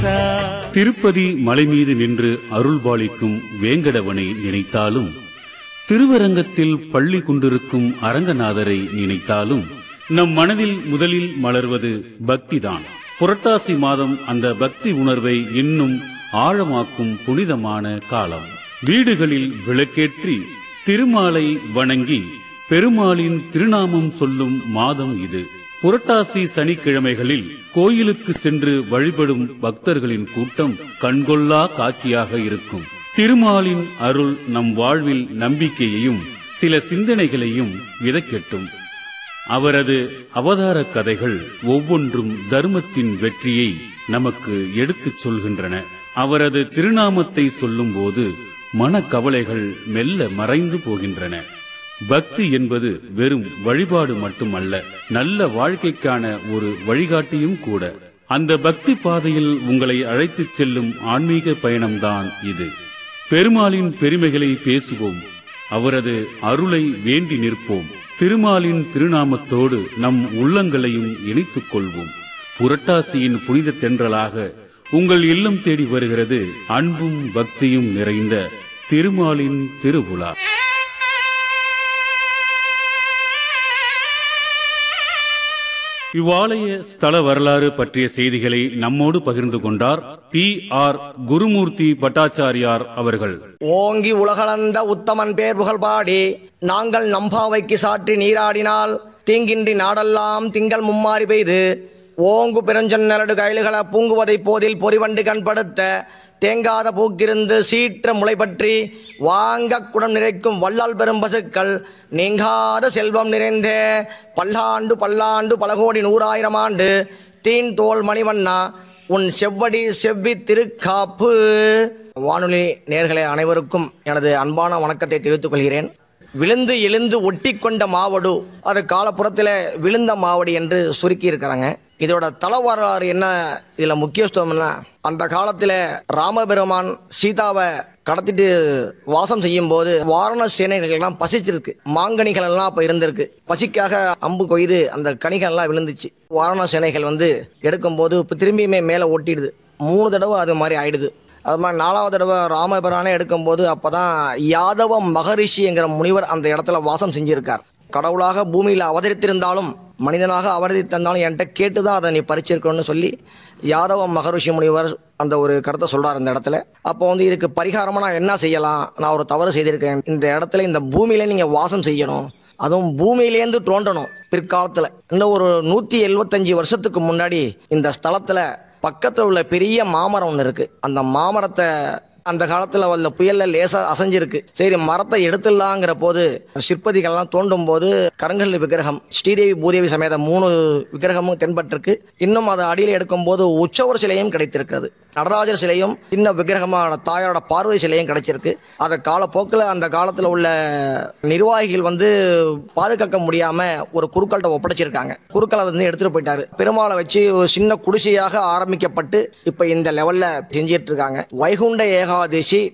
திருப்பதி மலை மீது நின்று அருள்பாலிக்கும் வேங்கடவனை நினைத்தாலும் திருவரங்கத்தில் பள்ளி கொண்டிருக்கும் அரங்கநாதரை நினைத்தாலும் நம் மனதில் முதலில் மலர்வது பக்திதான் புரட்டாசி மாதம் அந்த பக்தி உணர்வை இன்னும் ஆழமாக்கும் புனிதமான காலம் வீடுகளில் விளக்கேற்றி திருமாலை வணங்கி பெருமாளின் திருநாமம் சொல்லும் மாதம் இது புரட்டாசி சனிக்கிழமைகளில் கோயிலுக்கு சென்று வழிபடும் பக்தர்களின் கூட்டம் கண்கொள்ளா காட்சியாக இருக்கும் திருமாலின் அருள் நம் வாழ்வில் நம்பிக்கையையும் சில சிந்தனைகளையும் விதைக்கட்டும் அவரது அவதார கதைகள் ஒவ்வொன்றும் தர்மத்தின் வெற்றியை நமக்கு எடுத்துச் சொல்கின்றன அவரது திருநாமத்தை சொல்லும்போது மனக்கவலைகள் மெல்ல மறைந்து போகின்றன பக்தி என்பது வெறும் வழிபாடு மட்டுமல்ல நல்ல வாழ்க்கைக்கான ஒரு வழிகாட்டியும் கூட அந்த பக்தி பாதையில் உங்களை அழைத்துச் செல்லும் ஆன்மீக பயணம்தான் இது பெருமாளின் பெருமைகளை பேசுவோம் அவரது அருளை வேண்டி நிற்போம் திருமாலின் திருநாமத்தோடு நம் உள்ளங்களையும் இணைத்துக் கொள்வோம் புரட்டாசியின் புனித தென்றலாக உங்கள் இல்லம் தேடி வருகிறது அன்பும் பக்தியும் நிறைந்த திருமாலின் திருவிழா இவ்வாலய ஸ்தல வரலாறு பற்றிய செய்திகளை நம்மோடு பகிர்ந்து கொண்டார் பி ஆர் குருமூர்த்தி பட்டாச்சாரியார் அவர்கள் ஓங்கி உலகளந்த உத்தமன் பேர் புகழ் பாடி நாங்கள் நம்பாவைக்கு சாற்றி நீராடினால் தீங்கின்றி நாடெல்லாம் திங்கள் மும்மாறி பெய்து ஓங்கு பெருஞ்சொன்னலடு கைலுகள பூங்குவதை போதில் பொறிவண்டு கண்படுத்த தேங்காத பூக்கிருந்து சீற்ற முளை பற்றி வாங்க குடம் நிறைக்கும் வல்லால் பெரும் பசுக்கள் நீங்காத செல்வம் நிறைந்த பல்லாண்டு பல்லாண்டு பல கோடி நூறாயிரம் ஆண்டு தீன் தோல் மணிவண்ணா உன் செவ்வடி செவ்வி திருக்காப்பு வானொலி நேர்களே அனைவருக்கும் எனது அன்பான வணக்கத்தை தெரிவித்துக் கொள்கிறேன் விழுந்து எழுந்து ஒட்டி கொண்ட மாவடு அது காலப்புறத்தில் விழுந்த மாவடி என்று சுருக்கி இருக்கிறாங்க இதோட தல வரலாறு என்ன இதுல முக்கியத்துவம்னா அந்த காலத்துல ராமபெருமான் சீதாவை கடத்திட்டு வாசம் செய்யும் போது வாரண சேனைகள் எல்லாம் பசிச்சிருக்கு மாங்கனிகள் எல்லாம் அப்ப இருந்திருக்கு பசிக்காக அம்பு கொய்து அந்த கனிகள் எல்லாம் விழுந்துச்சு வாரண சேனைகள் வந்து எடுக்கும்போது இப்போ திரும்பியுமே மேலே ஒட்டிடுது மூணு தடவை அது மாதிரி ஆயிடுது அது மாதிரி நாலாவது தடவை ராமபிரானே எடுக்கும்போது அப்பதான் யாதவ மகரிஷிங்கிற முனிவர் அந்த இடத்துல வாசம் செஞ்சிருக்கார் கடவுளாக பூமியில் அவதரித்திருந்தாலும் மனிதனாக அவதரித்திருந்தாலும் என்கிட்ட கேட்டு தான் அதை நீ பறிச்சிருக்கணும்னு சொல்லி யாதவ மகரிஷி முனிவர் அந்த ஒரு கருத்தை சொல்றார் அந்த இடத்துல அப்போ வந்து இதுக்கு பரிகாரமாக நான் என்ன செய்யலாம் நான் ஒரு தவறு செய்திருக்கேன் இந்த இடத்துல இந்த பூமியில நீங்க வாசம் செய்யணும் அதுவும் பூமியிலேருந்து தோன்றணும் பிற்காலத்தில் இன்னும் ஒரு நூற்றி எழுபத்தஞ்சு வருஷத்துக்கு முன்னாடி இந்த ஸ்தலத்தில் பக்கத்தில் உள்ள பெரிய மாமரம் ஒன்று இருக்கு அந்த மாமரத்தை அந்த காலத்துல வந்த புயல்ல லேசா அசைஞ்சிருக்கு சரி மரத்தை எடுத்துடலாங்கிற போது சிற்பதிகள்லாம் தோண்டும் போது கருங்கல் விக்கிரகம் ஸ்ரீதேவி பூதேவி சமேத மூணு விக்கிரகமும் தென்பட்டிருக்கு இன்னும் அதை அடியில் எடுக்கும் போது உற்சவர் சிலையும் கிடைத்திருக்கிறது நடராஜர் சிலையும் சின்ன விக்கிரகமான தாயாரோட பார்வதி சிலையும் கிடைச்சிருக்கு அதை காலப்போக்கில் அந்த காலத்தில் உள்ள நிர்வாகிகள் வந்து பாதுகாக்க முடியாம ஒரு குருக்கள்கிட்ட ஒப்படைச்சிருக்காங்க குருக்கள் அதை வந்து எடுத்துட்டு போயிட்டாரு பெருமாளை வச்சு ஒரு சின்ன குடிசையாக ஆரம்பிக்கப்பட்டு இப்ப இந்த லெவல்ல செஞ்சிட்டு இருக்காங்க வைகுண்ட ஏகாதசி